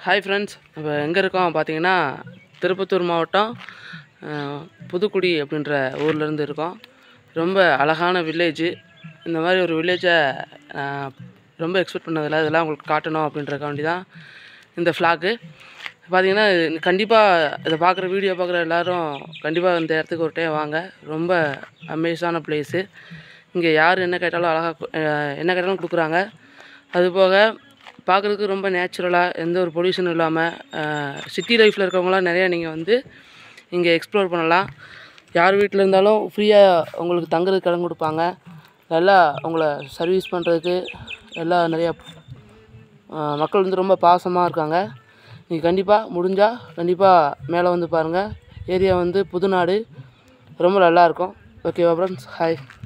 hi friends இப்போ எங்கே இருக்கோம் பார்த்தீங்கன்னா திருப்பத்தூர் மாவட்டம் அஹ், புதுக்குடி அப்படின்ற ஊர்லேருந்து இருக்கோம் ரொம்ப அழகான வில்லேஜு இந்த மாதிரி ஒரு வில்லேஜை ரொம்ப எக்ஸ்பெக்ட் பண்ணதில்ல இதெல்லாம் உங்களுக்கு காட்டணும் அப்படின்றக்காண்டி தான் இந்த ஃப்ளாக்கு பார்த்தீங்கன்னா கண்டிப்பாக இதை பார்க்குற வீடியோ பார்க்குற எல்லாரும் கண்டிப்பாக இந்த இடத்துக்கு ஒரு டைம் வாங்க ரொம்ப அமேஸான பிளேஸு இங்கே யார் என்ன கேட்டாலும் அழகாக என்ன கேட்டாலும் கொடுக்குறாங்க அது போக பார்க்குறதுக்கு ரொம்ப நேச்சுரலாக எந்த ஒரு பொல்யூஷனும் இல்லாமல் சிட்டி லைஃப்பில் இருக்கவங்களாம் நிறையா நீங்கள் வந்து இங்கே எக்ஸ்ப்ளோர் பண்ணலாம் யார் வீட்டில் இருந்தாலும் ஃப்ரீயாக உங்களுக்கு தங்குறதுக்கு இடம் கொடுப்பாங்க நல்லா உங்களை சர்வீஸ் பண்ணுறதுக்கு எல்லாம் நிறையா ஆஹ் மக்கள் வந்து ரொம்ப பாசமாக இருக்காங்க நீங்கள் கண்டிப்பாக முடிஞ்சால் கண்டிப்பாக மேலே வந்து பாருங்கள் ஏரியா வந்து புதுநாடு ரொம்ப நல்லாயிருக்கும் ஓகேவா ஃப்ரெண்ட்ஸ் ஹாய்